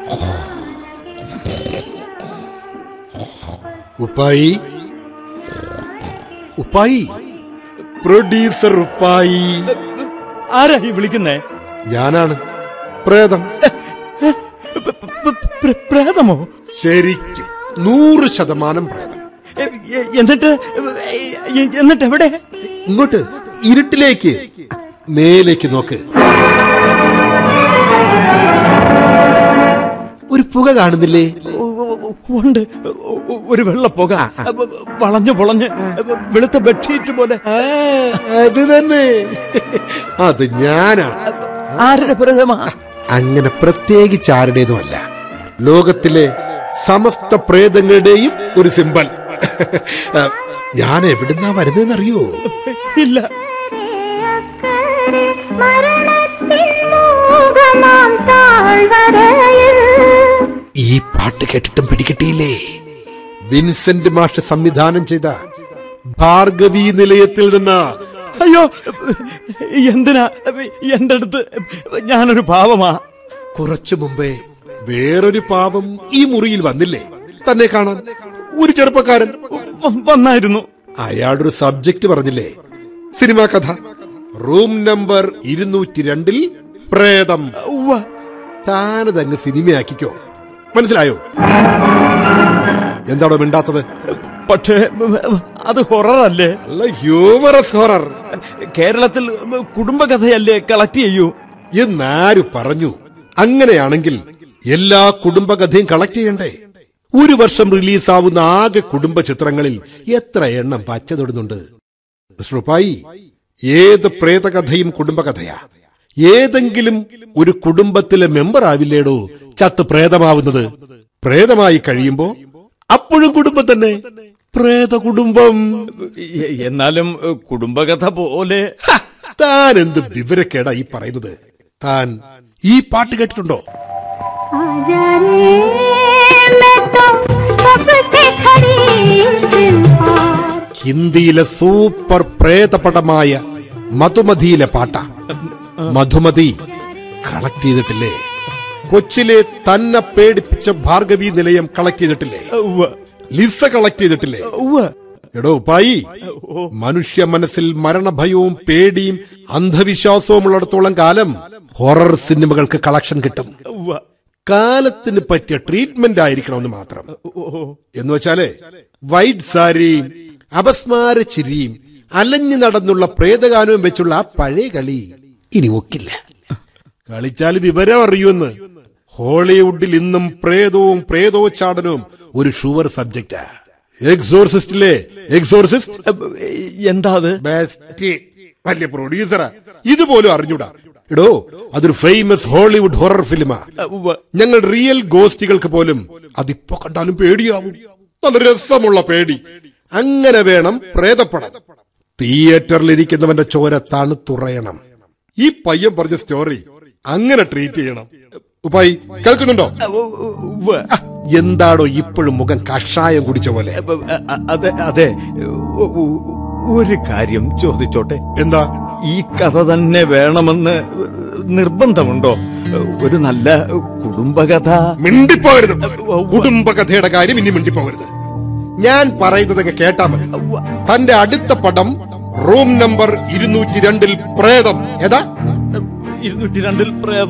ഉപ്പായി ഉപ്പായി producer ഉപ്പായി ആരാ ഈ വിളിക്കുന്നേ ഞാനാണ് പ്രേതം പ- പ- പ്ര- പ്രേതമോ ശരിക്കും നൂറ് ശതമാനം പ്രേതം എ- എ- എന്നിട്ട് എ- എന്നിട്ട് എവിടെ ഇങ്ങോട്ട് ഇരുട്ടിലേക്ക് മേലേക്ക് നോക്ക് ഒരു പുക കാണുന്നില്ലേ ഉ- ഉ- ഉണ്ട് ഉ- ഒരു വെള്ളപ്പുക വളഞ്ഞു പൊളഞ്ഞ് വെളുത്ത ബെഡ്ഷീറ്റ് പോലെ ആ, അത് തന്നെ അത് ഞാനാണ് ആരുടെ പ്രേതമാ അങ്ങനെ പ്രത്യേകിച്ച് ആരുടേതുമല്ല ലോകത്തിലെ സമസ്ത പ്രേതങ്ങളുടെയും ഒരു സിമ്പൽ ഞാൻ എവിടുന്നാ വരുന്നതെന്നറിയോ ഇല്ല മരണത്തിൻ താഴ്വരയിൽ ഈ പാട്ട് കേട്ടിട്ടും പിടികിട്ടിയില്ലേ വിൻസെന്റ് മാഷ് സംവിധാനം ചെയ്ത ഭാർഗവി നിലയത്തിൽ നിന്ന് അയ്യോ എന്തിനാ എന്റെ അടുത്ത് ഞാനൊരു പാവമാ കുറച്ചു മുമ്പേ വേറൊരു പാപം ഈ മുറിയിൽ വന്നില്ലേ തന്നെ കാണാൻ ഒരു ചെറുപ്പക്കാരൻ വ- വന്നായിരുന്നു അയാളൊരു സബ്ജക്ട് പറഞ്ഞില്ലേ സിനിമാ കഥ റൂം നമ്പർ ഇരുന്നൂറ്റി രണ്ടിൽ പ്രേതം ഉവ്വ. താനതങ്ങ് സിനിമയാക്കിക്കോ മനസ്സിലായോ എന്താണോ മിണ്ടാത്തത് പക്ഷേ അത് ഹൊററല്ലേ നല്ല ഹ്യൂമറസ് ഹൊറർ കേരളത്തിൽ കുടുംബകഥയല്ലേ കളക്ട് ചെയ്യൂ എന്നാരു പറഞ്ഞു അങ്ങനെയാണെങ്കിൽ എല്ലാ കുടുംബകഥയും കളക്ട് ചെയ്യണ്ടേ ഒരു വർഷം റിലീസാവുന്ന ആകെ കുടുംബ ചിത്രങ്ങളിൽ എത്ര എണ്ണം പച്ച തൊടുന്നുണ്ട് മിസ്റ്റർ ഉപ്പായി ഏത് പ്രേതകഥയും കുടുംബകഥയാ ഏതെങ്കിലും ഒരു കുടുംബത്തിലെ മെമ്പർ ആവില്ലേടോ ചത്ത് പ്രേതമാവുന്നത് പ്രേതമായി കഴിയുമ്പോ അപ്പോഴും കുടുംബം തന്നെ പ്രേത കുടുംബം എ- എന്നാലും കുടുംബകഥ പോലെ ഹ! താൻ എന്ത് വിവരക്കേടാ ഈ പറയുന്നത് താൻ ഈ പാട്ട് കേട്ടിട്ടുണ്ടോ आजा रे मैं तो कब से खड़ी इस पार ഹിന്ദിയിലെ സൂപ്പർ പ്രേതപടമായ മധുമതിയിലെ പാട്ട മധുമതി കളക്ട് ചെയ്തിട്ടില്ലേ കൊച്ചിലെ തന്നെ പേടിപ്പിച്ച ഭാർഗവി നിലയം കളക്ട് ചെയ്തിട്ടില്ലേ ഉവ്വ. ലിസ കളക്ട് ചെയ്തിട്ടില്ലേ ഉവ്വ. എടോ ഉപ്പായി മനുഷ്യ മനസ്സിൽ മരണഭയവും പേടിയും അന്ധവിശ്വാസവും ഉള്ളിടത്തോളം കാലം ഹൊറർ സിനിമകൾക്ക് കളക്ഷൻ കിട്ടും ഉവ്വ. കാലത്തിന് പറ്റിയ ട്രീറ്റ്മെന്റ് ആയിരിക്കണമെന്ന് മാത്രം ഓ. എന്ന് വെച്ചാല് വൈറ്റ് സാരിയും അപസ്മാര ചിരിയും അലഞ്ഞു നടന്നുള്ള പ്രേതഗാനവും വെച്ചുള്ള ആ പഴയ കളി ഇനി ഒക്കില്ല കളിച്ചാൽ വിവരം അറിയുമെന്ന് ഹോളിവുഡിൽ ഇന്നും പ്രേതവും പ്രേതോച്ചാടനവും ഒരു ഷുവർ സബ്ജക്റ്റാ എക്സോർസിസ്റ്റിലെ എക്സോർസിസ്റ്റ് എന്താ അത് ബെസ്റ്റ് വലിയ പ്രൊഡ്യൂസറാ ഇതുപോലും അറിഞ്ഞൂടാ എടോ അതൊരു ഫേമസ് ഹോളിവുഡ് ഹൊറർ ഫിലിമാ ഉവ്വ. ഞങ്ങൾ റിയൽ ഗോസ്റ്റുകൾക്ക് പോലും അതിപ്പോ കണ്ടാലും പേടിയാവും നല്ല രസമുള്ള പേടി അങ്ങനെ വേണം പ്രേതപ്പടം തിയേറ്ററിൽ ഇരിക്കുന്നവന്റെ ചോര തണുത്തുറയണം ഈ പയ്യൻ പറഞ്ഞ സ്റ്റോറി അങ്ങനെ ട്രീറ്റ് ചെയ്യണം ഉപ്പായി കേൾക്കുന്നുണ്ടോ ഉവ്വ. എന്താടോ ഇപ്പോഴും മുഖം കഷായം കുടിച്ച പോലെ അ- അ- അതെ അതെ ഉ- ഉ- ഒരു കാര്യം ചോദിച്ചോട്ടെ എന്താ ഈ കഥ തന്നെ വേണമെന്ന് നിർബന്ധമുണ്ടോ ഒരു നല്ല കുടുംബകഥ മിണ്ടിപ്പോകരുത് കുടുംബകഥയുടെ കാര്യം ഇനി മിണ്ടിപ്പോകരുത് ഞാൻ പറയുന്നതൊക്കെ കേട്ടാ മതി തന്റെ അടുത്ത പടം റൂം നമ്പർ ഇരുന്നൂറ്റി രണ്ടിൽ പ്രേതം ഏതാ ഇരുന്നൂറ്റി രണ്ടിൽ പ്രേതം